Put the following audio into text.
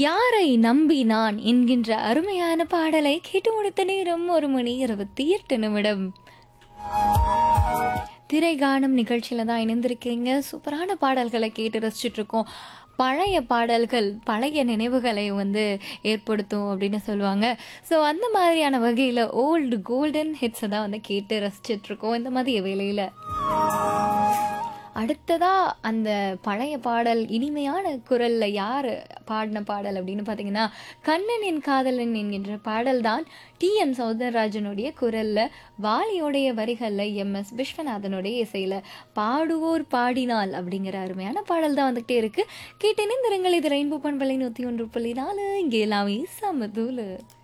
யாரை நம்பி நான் என்கின்ற அருமையான பாடலை கேட்டு முடித்த நேரம் ஒரு மணி இருபத்தி எட்டு நிமிடம் திரை காணும் நிகழ்ச்சியில் தான் இணைந்திருக்கீங்க சூப்பரான பாடல்களை கேட்டு ரசிச்சுட்டு இருக்கோம் பழைய பாடல்கள் பழைய நினைவுகளை வந்து ஏற்படுத்தும் அப்படின்னு சொல்லுவாங்க ஸோ அந்த மாதிரியான வகையில் ஓல்டு கோல்டன் ஹிட்ஸை தான் வந்து கேட்டு ரசிச்சுட்டு இருக்கோம் இந்த மதிய வேலையில் அடுத்ததா அந்த பழைய பாடல் இனிமையான குரல்ல யார் பாடின பாடல் அப்படின்னு பார்த்தீங்கன்னா கண்ணனின் காதலன் என்கின்ற பாடல் தான் டி எம் சௌந்தரராஜனுடைய குரல்ல வாலியோடைய வரிகளில் எம் எஸ் விஸ்வநாதனுடைய இசையில பாடுவோர் பாடினால் அப்படிங்கிற அருமையான பாடல் தான் வந்துகிட்டே இருக்கு கேட்டு நிந்திரங்கள் இது ரெயின்போ பண்பலை நூற்றி ஒன்று புள்ளி நாலு இங்கே எல்லாமே சமதூலு